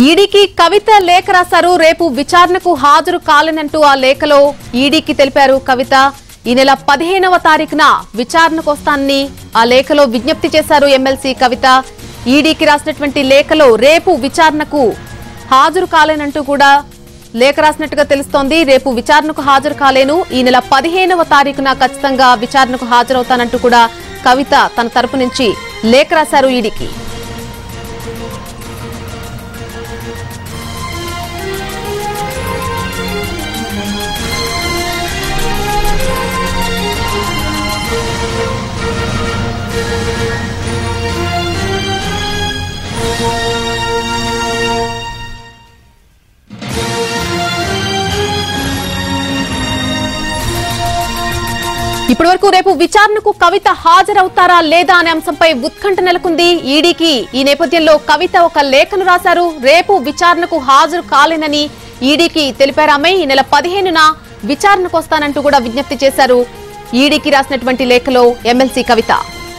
ఈడీకి కవిత లేఖ రాశారు రేపు విచారణకు హాజరు కాలేనంటూ ఆ లేఖలో ఈడీకి తెలిపారు కవిత ఈ నెల పదిహేనవ తారీఖున విచారణకు వస్తానని ఆ లేఖలో విజ్ఞప్తి చేశారు ఎమ్మెల్సీ కవిత ఈడీకి రాసినటువంటి లేఖలో రేపు విచారణకు హాజరు కాలేనంటూ కూడా లేఖ రాసినట్టుగా తెలుస్తోంది రేపు విచారణకు హాజరు కాలేను ఈ నెల పదిహేనవ తారీఖున ఖచ్చితంగా విచారణకు హాజరవుతానంటూ కూడా కవిత తన తరపు నుంచి లేఖ రాశారు ఈడీకి ఇప్పటి వరకు రేపు విచారణకు కవిత హాజరవుతారా లేదా అనే అంశంపై ఉత్కంఠ నెలకొంది ఈడీకి ఈ నేపథ్యంలో కవిత ఒక లేఖను రాశారు రేపు విచారణకు హాజరు కాలేనని ఈడీకి తెలిపారు ఆమె ఈ నెల పదిహేనున విచారణకు వస్తానంటూ కూడా విజ్ఞప్తి చేశారు ఈడీకి రాసినటువంటి లేఖలో ఎమ్మెల్సీ కవిత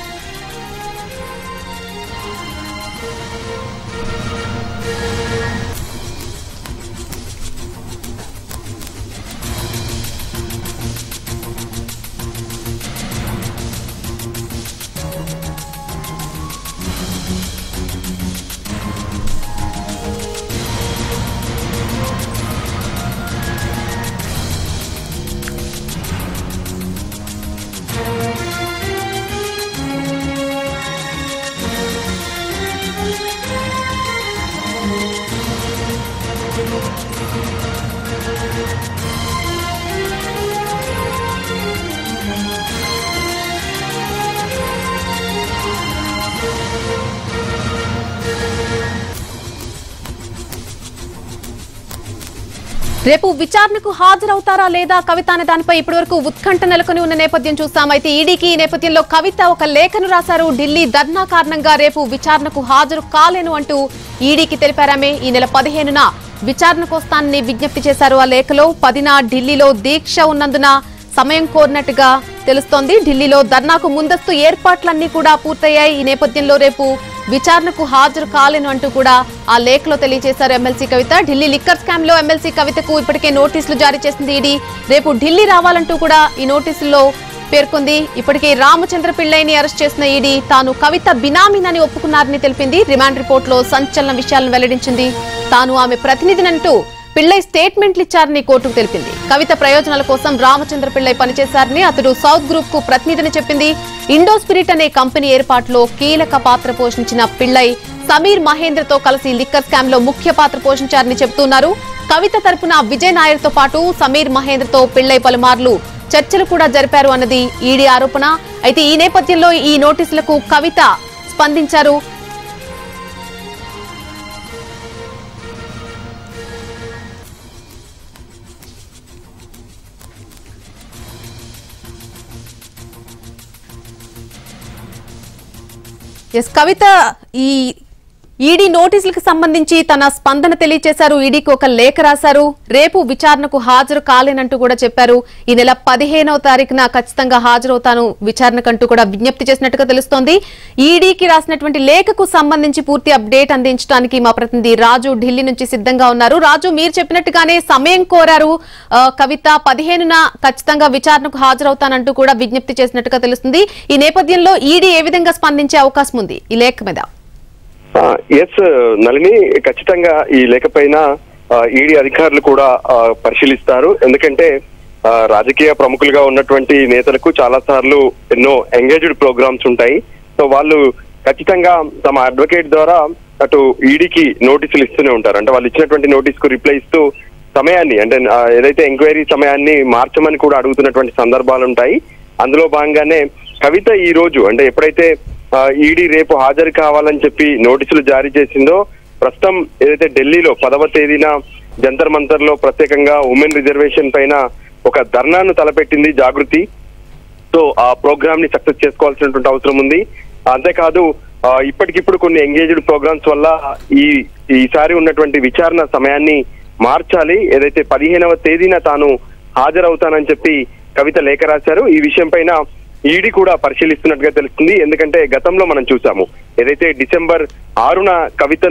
రేపు విచారణకు హాజరవుతారా లేదా కవిత అనే దానిపై ఇప్పటివరకు ఉత్కంఠ నెలకొని ఉన్న నేపథ్యం చూస్తాం అయితే ఈడీకి ఈ నేపథ్యంలో కవిత ఒక లేఖను రాశారు ఢిల్లీ ధర్నా కారణంగా రేపు విచారణకు హాజరు కాలేను అంటూ ఈడీకి తెలిపారామే ఈ నెల పదిహేనున విచారణకు వస్తానని విజ్ఞప్తి చేశారు ఆ లేఖలో పదిన ఢిల్లీలో దీక్ష ఉన్నందున సమయం కోరినట్టుగా తెలుస్తోంది ఢిల్లీలో ధర్నాకు ముందస్తు ఏర్పాట్లన్నీ కూడా పూర్తయ్యాయి ఈ నేపథ్యంలో రేపు విచారణకు హాజరు కాలేను అంటూ కూడా ఆ లేఖలో తెలియజేశారు MLC Kavitha Delhi liquor scam లో ఎమ్మెల్సీ కవితకు ఇప్పటికే నోటీసులు జారీ చేసింది ఈడీ రేపు ఢిల్లీ రావాలంటూ కూడా ఈ నోటీసుల్లో పేర్కొంది ఇప్పటికే రామచంద్ర పిళ్ళైని అరెస్ట్ చేసిన ఈడీ తాను కవిత బినామీనని ఒప్పుకున్నారని తెలిపింది రిమాండ్ రిపోర్ట్ లో సంచలన విషయాలను వెల్లడించింది తాను ఆమె ప్రతినిధినంటూ పిళ్ళై స్టేట్మెంట్లు ఇచ్చారని కోర్టుకు తెలిపింది కవిత ప్రయోజనాల కోసం రామచంద్ర పిళ్ళై పనిచేశారని అతడు సౌత్ గ్రూప్ కు ప్రతినిధిని చెప్పింది ఇండో స్పిరిట్ అనే కంపెనీ ఏర్పాటులో కీలక పాత్ర పోషించిన పిళ్ళై సమీర్ మహేంద్రతో కలిసి లిక్కర్ స్కామ్ లో ముఖ్య పాత్ర పోషించారని చెబుతున్నారు కవిత తరపున విజయ్ నాయర్ తో పాటు సమీర్ మహేంద్రతో పిళ్ళై పలుమార్లు చర్చలు కూడా జరిపారు అన్నది ఈడీ ఆరోపణ అయితే ఈ నేపథ్యంలో ఈ నోటీసులకు కవిత స్పందించారు ఎస్ కవిత ఈ ఈడీ నోటీసులకు సంబంధించి తన స్పందన తెలియజేశారు ఈడీకి ఒక లేఖ రాశారు రేపు విచారణకు హాజరు కాలేనంటూ కూడా చెప్పారు ఈ నెల పదిహేనవ తారీఖున ఖచ్చితంగా హాజరవుతాను విచారణకంటూ కూడా విజ్ఞప్తి చేసినట్టుగా తెలుస్తోంది ఈడీకి రాసినటువంటి లేఖకు సంబంధించి పూర్తి అప్డేట్ అందించడానికి మా ప్రతినిధి రాజు ఢిల్లీ నుంచి సిద్ధంగా ఉన్నారు రాజు మీరు చెప్పినట్టుగానే సమయం కోరారు ఆ, కవిత పదిహేనున ఖచ్చితంగా విచారణకు హాజరవుతానంటూ కూడా విజ్ఞప్తి చేసినట్టుగా తెలుస్తుంది ఈ నేపథ్యంలో ఈడీ ఏ విధంగా స్పందించే అవకాశం ఉంది ఈ లేఖ మీద ఎస్ నళిని ఖచ్చితంగా ఈ లేఖపైన ఈడీ అధికారులు కూడా ఆ, పరిశీలిస్తారు ఎందుకంటే ఆ, రాజకీయ ప్రముఖులుగా ఉన్నటువంటి నేతలకు చాలా సార్లు ఎన్నో ఎంగేజ్డ్ ప్రోగ్రామ్స్ ఉంటాయి సో వాళ్ళు ఖచ్చితంగా తమ అడ్వకేట్ ద్వారా అటు ఈడీకి నోటీసులు ఇస్తూనే ఉంటారు అంటే వాళ్ళు ఇచ్చినటువంటి నోటీస్ కు రిప్లై ఇస్తూ సమయాన్ని అంటే ఆ, ఏదైతే ఎంక్వైరీ సమయాన్ని మార్చమని కూడా అడుగుతున్నటువంటి సందర్భాలు ఉంటాయి అందులో భాగంగానే కవిత ఈ రోజు అంటే ఎప్పుడైతే ఈడీ రేపు హాజరు కావాలని చెప్పి నోటీసులు జారీ చేసిందో ప్రస్తుతం ఏదైతే ఢిల్లీలో పదవ తేదీన జంతర్ మంతర్ లో ప్రత్యేకంగా ఉమెన్ రిజర్వేషన్ పైన ఒక ధర్నాను తలపెట్టింది జాగృతి సో ఆ ప్రోగ్రామ్ ని సక్సెస్ చేసుకోవాల్సినటువంటి అవసరం ఉంది అంతేకాదు ఆ, ఇప్పటికిప్పుడు కొన్ని ఎంగేజ్డ్ ప్రోగ్రామ్స్ వల్ల ఈ ఈసారి ఉన్నటువంటి విచారణ సమయాన్ని మార్చాలి ఏదైతే పదిహేనవ తేదీన తాను హాజరవుతానని చెప్పి కవిత లేఖ రాశారు ఈ విషయం పైన ఈడీ కూడా పరిశీలిస్తున్నట్టుగా తెలుస్తుంది ఎందుకంటే గతంలో మనం చూసాము ఏదైతే డిసెంబర్ ఆరున కవితను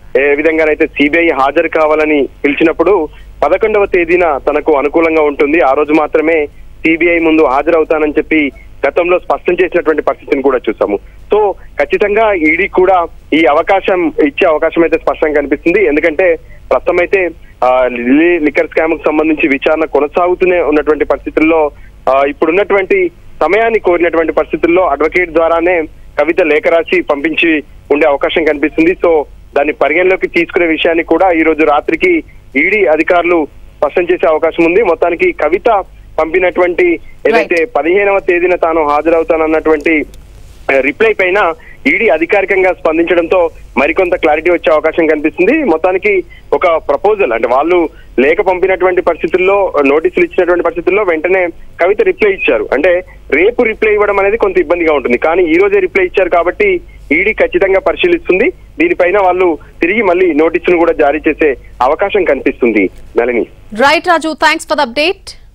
ఏ విధంగానైతే సిబిఐ హాజరు కావాలని పిలిచినప్పుడు పదకొండవ తేదీన తనకు అనుకూలంగా ఉంటుంది ఆ రోజు మాత్రమే సిబిఐ ముందు హాజరవుతానని చెప్పి గతంలో స్పష్టం చేసినటువంటి పరిస్థితిని కూడా చూసాము సో ఖచ్చితంగా ఈడీ కూడా ఈ అవకాశం ఇచ్చే అవకాశం అయితే స్పష్టంగా కనిపిస్తుంది ఎందుకంటే ప్రస్తుతం అయితే ఆ, లిల్లీ లిక్కర్ స్కామ్ కు సంబంధించి విచారణ కొనసాగుతూనే ఉన్నటువంటి పరిస్థితుల్లో ఆ, ఇప్పుడున్నటువంటి సమయాన్ని కోరినటువంటి పరిస్థితుల్లో అడ్వకేట్ ద్వారానే కవిత లేఖ రాసి పంపించి ఉండే అవకాశం కనిపిస్తుంది సో దాన్ని పరిగణలోకి తీసుకునే విషయాన్ని కూడా ఈ రోజు రాత్రికి ఈడీ అధికారులు స్పష్టం చేసే అవకాశం ఉంది మొత్తానికి కవిత పంపినటువంటి ఏదైతే పదిహేనవ తేదీన తాను హాజరవుతానన్నటువంటి రిప్లై పైన ఈడీ అధికారికంగా స్పందించడంతో మరికొంత క్లారిటీ వచ్చే అవకాశం కనిపిస్తుంది మొత్తానికి ఒక ప్రపోజల్ అంటే వాళ్ళు లేఖ పంపినటువంటి పరిస్థితుల్లో నోటీసులు ఇచ్చినటువంటి పరిస్థితుల్లో వెంటనే కవిత రిప్లై ఇచ్చారు అంటే రేపు రిప్లై ఇవ్వడం అనేది కొంత ఇబ్బందిగా ఉంటుంది కానీ ఈ రోజే రిప్లై ఇచ్చారు కాబట్టి ఈడీ ఖచ్చితంగా పరిశీలిస్తుంది దీనిపైన వాళ్ళు తిరిగి మళ్ళీ నోటీసును కూడా జారీ చేసే అవకాశం కనిపిస్తుంది Nalini right Raju thanks for the update